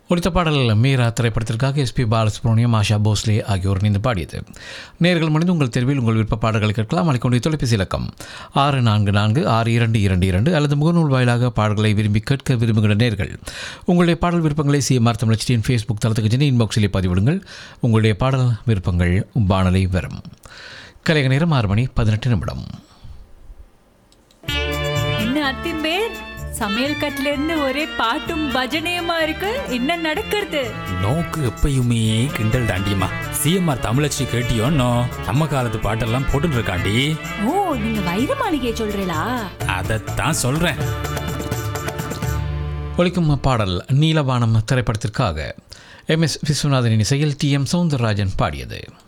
ஒலித்த பாடல் மீரா திரைப்படத்திற்காக எஸ்பி பாலசுப்ரமணியம் ஆஷா போஸ்லே ஆகியோர் இணைந்து பாடியது நேர்கள் மனித உங்கள் தெருவில் உங்கள் விருப்ப பாடல்களை கேட்கலாம் அளிக்கொண்டிய தொலைபேசி இலக்கம் ஆறு நான்கு நான்கு ஆறு இரண்டு இரண்டு இரண்டு அல்லது முகநூல் வாயிலாக பாடல்களை விரும்பி கேட்க விரும்புகிற நேர்கள் உங்களுடைய பாடல் விருப்பங்களை சிஎம்ஆர் தமிழச்சியின் ஃபேஸ்புக் தளத்துக்கு சென்று இன்பாக்ஸிலே பதிவிடுங்கள் உங்களுடைய பாடல் விருப்பங்கள் வானலை வரும் கலைக நேரம் ஆறு மணி பதினெட்டு நிமிடம் என்ன அத்திம்பேர் சமையல் கட்டுல இருந்து ஒரே பாட்டும் பஜனையுமா இருக்கு என்ன நடக்கிறது நோக்கு எப்பயுமே கிண்டல் தாண்டியம்மா சிஎம்ஆர் தமிழச்சி கேட்டியோன்னோ நம்ம காலத்து பாட்டெல்லாம் போட்டுட்டு இருக்காண்டி ஓ நீங்க வைர மாளிகை சொல்றீங்களா அதைத்தான் சொல்றேன் ஒலிக்கும் பாடல் நீலவானம் திரைப்படத்திற்காக எம் எஸ் விஸ்வநாதனின் இசையில் டி எம் சவுந்தரராஜன் பாடியது